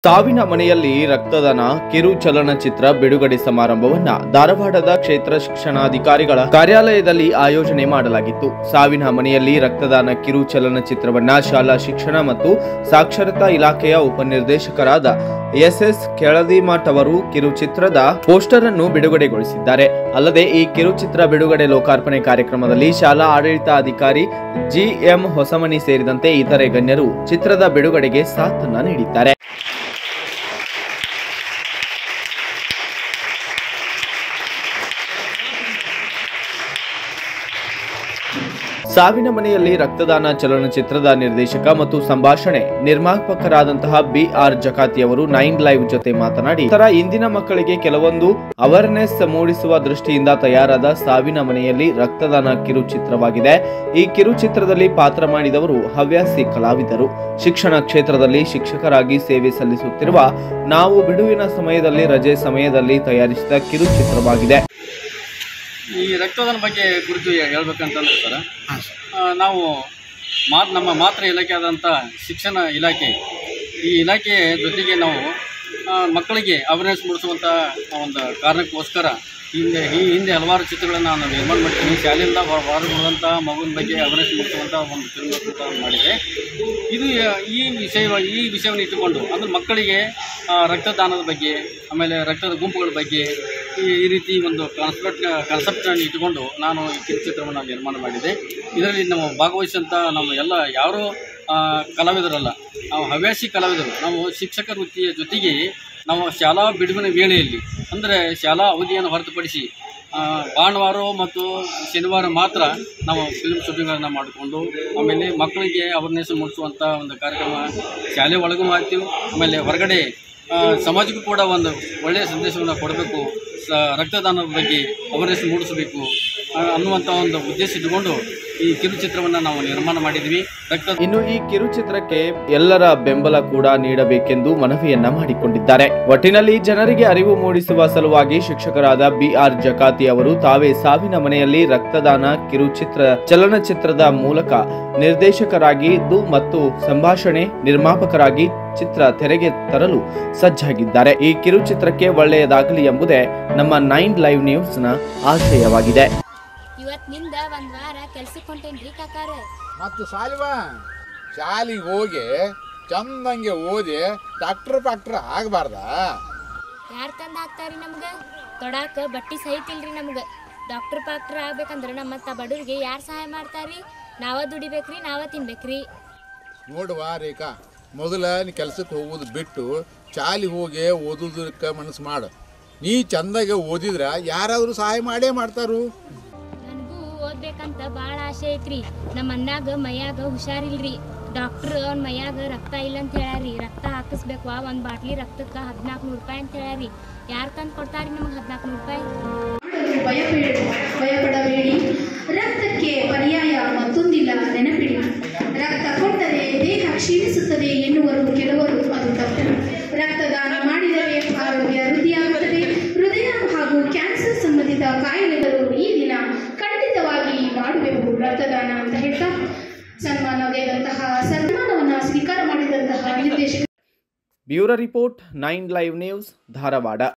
ಸಾವಿನ ಮನೆಯಲ್ಲಿ ರಕ್ತದಾನ ಕಿರು ಚಲನಚಿತ್ರ ಬಿಡುಗಡೆ ಸಮಾರಂಭವನ್ನ ಧಾರವಾಡದ ಕ್ಷೇತ್ರ ಶಿಕ್ಷಣಾಧಿಕಾರಿಗಳ ಕಾರ್ಯಾಲಯದಲ್ಲಿ ಆಯೋಜನೆ ಮಾಡಲಾಗಿತ್ತು ಸಾವಿನ ಮನೆಯಲ್ಲಿ ರಕ್ತದಾನ ಕಿರು ಚಲನಚಿತ್ರವನ್ನ ಶಾಲಾ ಶಿಕ್ಷಣ ಮತ್ತು ಸಾಕ್ಷರತಾ ಇಲಾಖೆಯ ಉಪನಿರ್ದೇಶಕರಾದ ಎಸ್ಎಸ್ ಕೆಳದಿಮಠ್ ಅವರು ಕಿರುಚಿತ್ರದ ಪೋಸ್ಟರ್ ಅನ್ನು ಬಿಡುಗಡೆಗೊಳಿಸಿದ್ದಾರೆ ಅಲ್ಲದೆ ಈ ಕಿರುಚಿತ್ರ ಬಿಡುಗಡೆ ಲೋಕಾರ್ಪಣೆ ಕಾರ್ಯಕ್ರಮದಲ್ಲಿ ಶಾಲಾ ಆಡಳಿತಾಧಿಕಾರಿ ಜಿಎಂ ಹೊಸಮನಿ ಸೇರಿದಂತೆ ಇತರೆ ಗಣ್ಯರು ಚಿತ್ರದ ಬಿಡುಗಡೆಗೆ ಸಾಥನ್ನ ನೀಡಿದ್ದಾರೆ ಸಾವಿನ ಮನೆಯಲ್ಲಿ ರಕ್ತದಾನ ಚಲನಚಿತ್ರದ ನಿರ್ದೇಶಕ ಮತ್ತು ಸಂಭಾಷಣೆ ನಿರ್ಮಾಪಕರಾದಂತಹ ಬಿ ಆರ್ ಜಕಾತಿ ಅವರು ನೈನ್ ಲೈವ್ ಜೊತೆ ಮಾತನಾಡಿ ತರ ಇಂದಿನ ಮಕ್ಕಳಿಗೆ ಕೆಲವೊಂದು ಅವೇರ್ನೆಸ್ ಮೂಡಿಸುವ ದೃಷ್ಟಿಯಿಂದ ತಯಾರಾದ ಸಾವಿನ ಮನೆಯಲ್ಲಿ ರಕ್ತದಾನ ಕಿರುಚಿತ್ರವಾಗಿದೆ ಈ ಕಿರುಚಿತ್ರದಲ್ಲಿ ಪಾತ್ರ ಮಾಡಿದವರು ಹವ್ಯಾಸಿ ಕಲಾವಿದರು ಶಿಕ್ಷಣ ಕ್ಷೇತ್ರದಲ್ಲಿ ಶಿಕ್ಷಕರಾಗಿ ಸೇವೆ ಸಲ್ಲಿಸುತ್ತಿರುವ ನಾವು ಬಿಡುವಿನ ಸಮಯದಲ್ಲಿ ರಜೆ ಸಮಯದಲ್ಲಿ ತಯಾರಿಸಿದ ಕಿರುಚಿತ್ರವಾಗಿದೆ ಈ ರಕ್ತದಾನ ಬಗ್ಗೆ ಕುರಿತು ಹೇಳ್ಬೇಕಂತಂದ್ರೆ ಸರ್ ಆ, ನಾವು ಮಾತ್ ನಮ್ಮ ಮಾತೃ ಇಲಾಖೆ ಆದಂಥ ಶಿಕ್ಷಣ ಇಲಾಖೆ ಈ ಇಲಾಖೆ ಜೊತೆಗೆ ನಾವು ಆ, ಮಕ್ಕಳಿಗೆ ಅವೇರ್ನೆಸ್ ಮೂಡಿಸುವಂಥ ಒಂದು ಕಾರಣಕ್ಕೋಸ್ಕರ ಹಿಂದೆ ಈ ಹಿಂದೆ ಹಲವಾರು ಚಿತ್ರಗಳನ್ನು ನಾನು ನಿರ್ಮಾಣ ಮಾಡ್ತೀನಿ ಶಾಲೆಯಿಂದ ಹೊರ- ಹೊರಗುವಂಥ ಮಗುವಿನ ಬಗ್ಗೆ ಅವೇರ್ನೆಸ್ ಮೂಡಿಸುವಂಥ ಒಂದು ಫಿಲ್ಮ್ ಮಾಡಿದೆ ಇದು ಯ- ಈ ವಿಷಯ ಈ ವಿಷಯವನ್ನು ಇಟ್ಟುಕೊಂಡು ಅಂದರೆ ಮಕ್ಕಳಿಗೆ ಆ, ರಕ್ತದಾನದ ಬಗ್ಗೆ ಆಮೇಲೆ ರಕ್ತದ ಗುಂಪುಗಳ ಬಗ್ಗೆ ಈ ಈ ರೀತಿ ಒಂದು ಕಾನ್ಸೆಪ್ಟ್ ಕಾನ್ಸೆಪ್ಟನ್ನು ಇಟ್ಟುಕೊಂಡು ನಾನು ಈ ಕಿರುಚಿತ್ರವನ್ನು ನಿರ್ಮಾಣ ಮಾಡಿದೆ ಇದರಲ್ಲಿ ನಾವು ಭಾಗವಹಿಸಿದಂಥ ನಮ್ಮ ಎಲ್ಲ ಯಾರೂ ಆ, ಕಲಾವಿದರಲ್ಲ ನಾವು ಹವ್ಯಾಸಿ ಕಲಾವಿದರು ನಾವು ಶಿಕ್ಷಕ ವೃತ್ತಿಯ ಜೊತೆಗೆ ನಾವು ಶಾಲಾ ಬಿಡುವಿನ ವೇಳೆಯಲ್ಲಿ ಅಂದರೆ ಶಾಲಾ ಅವಧಿಯನ್ನು ಹೊರತುಪಡಿಸಿ ಆ, ಭಾನುವಾರ ಮತ್ತು ಶನಿವಾರ ಮಾತ್ರ ನಾವು ಫಿಲ್ಮ್ ಶೂಟಿಂಗ್ಗಳನ್ನು ಮಾಡಿಕೊಂಡು ಆಮೇಲೆ ಮಕ್ಕಳಿಗೆ ಅವೇರ್ನೆಸ್ ಮೂಡಿಸುವಂಥ ಒಂದು ಕಾರ್ಯಕ್ರಮ ಶಾಲೆ ಒಳಗೂ ಮಾಡ್ತೀವಿ ಆಮೇಲೆ ಹೊರಗಡೆ ಆ, ಸಮಾಜಕ್ಕೂ ಕೂಡ ಒಂದು ಒಳ್ಳೆಯ ಸಂದೇಶವನ್ನು ಕೊಡಬೇಕು ಸ ರಕ್ತದಾನದ ಬಗ್ಗೆ ಅವೇರ್ನೆಸ್ ಮೂಡಿಸಬೇಕು ಆ, ಅನ್ನುವಂಥ ಒಂದು ಉದ್ದೇಶ ಇಟ್ಟುಕೊಂಡು ಈ ಕಿರುಚಿತ್ರವನ್ನು ನಾವು ನಿರ್ಮಾಣ ಮಾಡಿದ್ವಿ ರಕ್ತ ಇನ್ನು ಈ ಕಿರುಚಿತ್ರಕ್ಕೆ ಎಲ್ಲರ ಬೆಂಬಲ ಕೂಡ ನೀಡಬೇಕೆಂದು ಮನವಿಯನ್ನ ಮಾಡಿಕೊಂಡಿದ್ದಾರೆ ಒಟ್ಟಿನಲ್ಲಿ ಜನರಿಗೆ ಅರಿವು ಮೂಡಿಸುವ ಸಲುವಾಗಿ ಶಿಕ್ಷಕರಾದ ಬಿಆರ್ ಜಕಾತಿ ಅವರು ತಾವೇ ಸಾವಿನ ಮನೆಯಲ್ಲಿ ರಕ್ತದಾನ ಕಿರುಚಿತ್ರ ಚಲನಚಿತ್ರದ ಮೂಲಕ ನಿರ್ದೇಶಕರಾಗಿದ್ದು ಮತ್ತು ಸಂಭಾಷಣೆ ನಿರ್ಮಾಪಕರಾಗಿ ಚಿತ್ರ ತೆರೆಗೆ ತರಲು ಸಜ್ಜಾಗಿದ್ದಾರೆ ಈ ಕಿರುಚಿತ್ರಕ್ಕೆ ಒಳ್ಳೆಯದಾಗಲಿ ಎಂಬುದೇ ನಮ್ಮ ನೈನ್ ಲೈವ್ ನ್ಯೂಸ್ನ ಆಶಯವಾಗಿದೆ ಇವತ್ತಿನಿಂದ ಒಂದು ವಾರ ಕೆಲ್ಸಕ್ಕೆ ಹೊಂಟೇನ್ರಿ ಕಾಕಾರ ಮತ್ತು ಸಾಲಿವ ಶಾಲಿಗೆ ಹೋಗಿ ಚಂದಂಗೆ ಓದಿ ಡಾಕ್ಟ್ರ್ ಪಾಕ್ಟ್ರ್ ಆಗಬಾರ್ದ ಯಾರು ತಂದು ಹಾಕ್ತಾರಿ ನಮ್ಗೆ ತೊಡಾಕ ಬಟ್ಟಿ ಸಹಿತಿಲ್ರಿ ನಮ್ಗೆ ಡಾಕ್ಟರ್ ಪಾಕ್ಟರ್ ಆಗ್ಬೇಕಂದ್ರೆ ನಮ್ಮಂಥ ಬಡವ್ರಿಗೆ ಯಾರು ಸಹಾಯ ಮಾಡ್ತಾರಿ ನಾವ ದುಡಿಬೇಕ್ರಿ ನಾವ ತಿನ್ಬೇಕ್ರಿ ನೋಡುವ ರೇಖಾ ಮೊದಲ ನೀ ಕೆಲ್ಸಕ್ಕೆ ಹೋಗೋದು ಬಿಟ್ಟು ಶಾಲಿಗೆ ಹೋಗಿ ಓದೋದಕ್ಕೆ ಮನಸ್ಸು ಮಾಡು ನೀ ಚಂದಾಗೆ ಓದಿದ್ರೆ ಯಾರಾದರೂ ಸಹಾಯ ಮಾಡೇ ಮಾಡ್ತಾರು ನನಗೂ ಓದ್ಬೇಕಂತ ಭಾಳ ಆಸೆ ಐತ್ರಿ ನಮ್ಮ ಅಣ್ಣಾಗ ಮೈಯಾಗ ಹುಷಾರಿಲ್ರಿ ಡಾಕ್ಟ್ರ್ ಅವ್ನ ಮೈಯಾಗ ರಕ್ತ ಇಲ್ಲ ಅಂತ ಹೇಳ್ಯಾರಿ ರಕ್ತ ಹಾಕಿಸ್ಬೇಕು ಒಂದು ಬಾಟ್ಲಿ ರಕ್ತಕ್ಕೆ ಹದಿನಾಲ್ಕು ನೂರು ರೂಪಾಯಿ ಅಂತ ಹೇಳ್ಯಾರಿ ಯಾರು ತಂದು ಕೊಡ್ತಾರಿ ನಮಗೆ ಹದಿನಾಲ್ಕು ನೂರು ರೂಪಾಯಿ ಮಾಡಲು ಭಯಪಡ ಭಯಪಡಬೇಡಿ ರಕ್ತಕ್ಕೆ ಪರ್ಯಾಯ ಮತ್ತೊಂದಿಲ್ಲ ನೆನಪಿಡಿ ರಕ್ತ ಕೊಟ್ಟರೆ ದೇಹ ಕ್ಷೀಣಿಸುತ್ತದೆ ಎನ್ನುವರು ಕೆಲವರು ಅದು ತಪ್ಪು ರಕ್ತದಾನ ಮಾಡಿದರೆ ಆರೋಗ್ಯ ವೃದ್ಧಿಯಾಗುತ್ತದೆ ಹೃದಯ ಹಾಗೂ ಕ್ಯಾನ್ಸರ್ ಸಂಬಂಧಿತ ಕಾಯಿಲೆಗಳು ಈ ದಿನ ಖಂಡಿತವಾಗಿ ಮಾಡುವೆವು ರಕ್ತದಾನ ಅಂತ ಹೇಳ್ತಾ ಸನ್ಮಾನಗೈದಂತಹ ಸನ್ಮಾನವನ್ನು ಸ್ವೀಕಾರ ಮಾಡಿದಂತಹ ನಿರ್ದೇಶಕ bureau report nine live news Dharwad